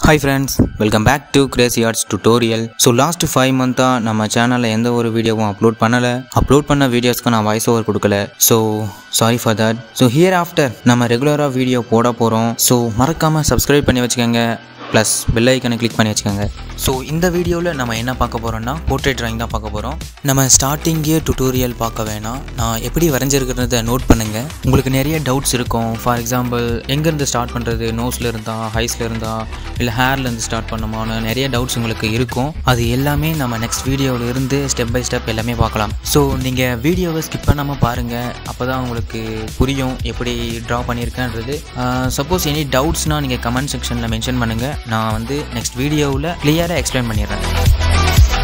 hi friends welcome back to crazy arts tutorial so last five மந்த்தாக நம்ம சேனலில் எந்த ஒரு வீடியோவும் அப்லோட் பண்ணலை அப்லோட் பண்ண வீடியோஸ்க்கு நான் வாய்ஸ் ஓவர் கொடுக்கல so sorry for that so here after நம்ம ரெகுலராக வீடியோ போட போகிறோம் ஸோ மறக்காமல் சப்ஸ்கிரைப் பண்ணி வச்சுக்கோங்க ப்ளஸ் பெல் ஐக்கனை கிளிக் பண்ணி வச்சுக்கோங்க ஸோ இந்த வீடியோவில் நம்ம என்ன பார்க்க போகிறோம்னா போர்ட்ரேட் ட்ராயிங் தான் பார்க்க போகிறோம் நம்ம ஸ்டார்டிங்கே டுட்டோரியல் பார்க்க வேணாம் நான் எப்படி வரைஞ்சிருக்கிறத நோட் பண்ணுங்கள் உங்களுக்கு நிறைய டவுட்ஸ் இருக்கும் ஃபார் எக்ஸாம்பிள் எங்கேருந்து ஸ்டார்ட் பண்ணுறது நோஸில் இருந்தா ஹைஸில் இருந்தா இல்லை ஹேர்லேருந்து ஸ்டார்ட் பண்ணுமான்னு நிறைய டவுட்ஸ் உங்களுக்கு இருக்கும் அது எல்லாமே நம்ம நெக்ஸ்ட் வீடியோவில் இருந்து ஸ்டெப் பை ஸ்டெப் எல்லாமே பார்க்கலாம் ஸோ நீங்கள் வீடியோவை ஸ்கிப் பண்ணாமல் பாருங்கள் அப்போ தான் உங்களுக்கு புரியும் எப்படி ட்ரா பண்ணியிருக்கேன்றது சப்போஸ் எனி டவுட்ஸ்னால் நீங்கள் கமெண்ட் செக்ஷனில் மென்ஷன் பண்ணுங்கள் நான் வந்து நெக்ஸ்ட் வீடியோவில் கிளியராக எக்ஸ்பிளைன் பண்ணிடுறேன்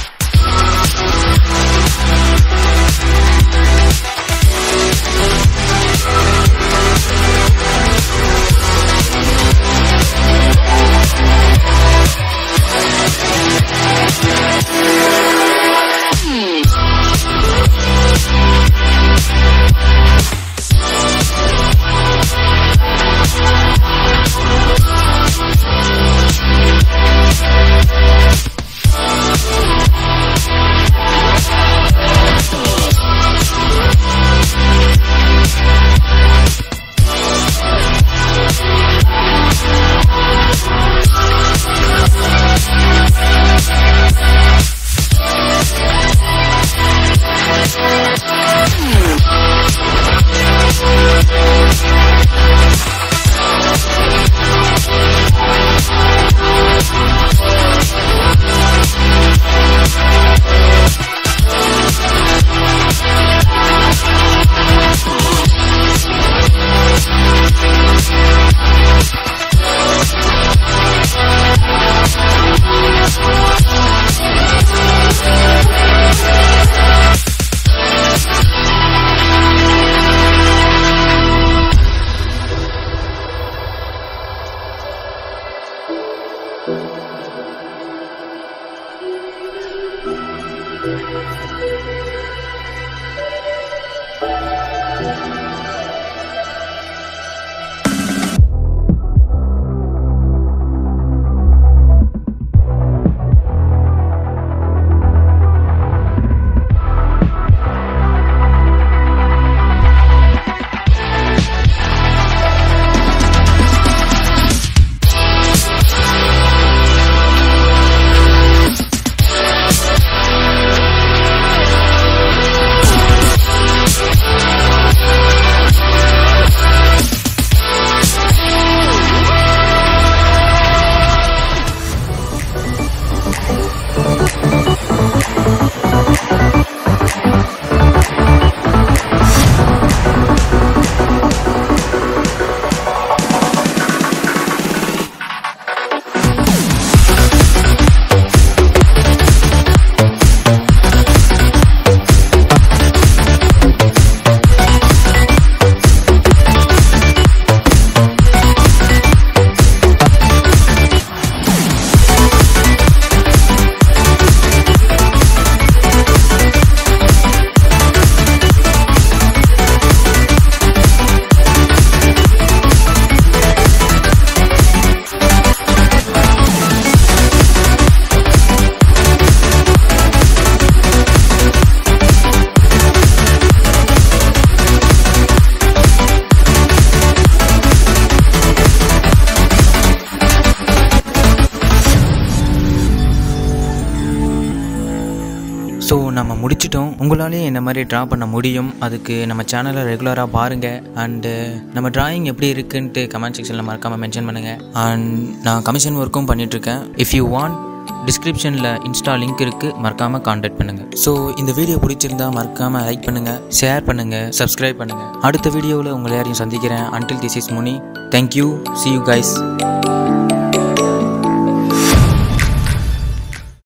ஸோ நம்ம முடிச்சிட்டோம் உங்களாலேயும் இந்த மாதிரி ட்ரா பண்ண முடியும் அதுக்கு நம்ம சேனலை ரெகுலராக பாருங்கள் அண்டு நம்ம டிராயிங் எப்படி இருக்குன்ட்டு கமெண்ட் செக்ஷனில் மறக்காமல் மென்ஷன் பண்ணுங்கள் அண்ட் நான் கமிஷன் ஒர்க்கும் பண்ணிகிட்ருக்கேன் இஃப் யூ வாண்ட் டிஸ்கிரிப்ஷனில் இன்ஸ்டா லிங்க் இருக்குது மறக்காமல் காண்டாக்ட் பண்ணுங்கள் ஸோ இந்த வீடியோ பிடிச்சிருந்தா மறக்காமல் லைக் பண்ணுங்கள் ஷேர் பண்ணுங்கள் சப்ஸ்கிரைப் பண்ணுங்கள் அடுத்த வீடியோவில் உங்களை யாரையும் சந்திக்கிறேன் until this is Muni thank you see you guys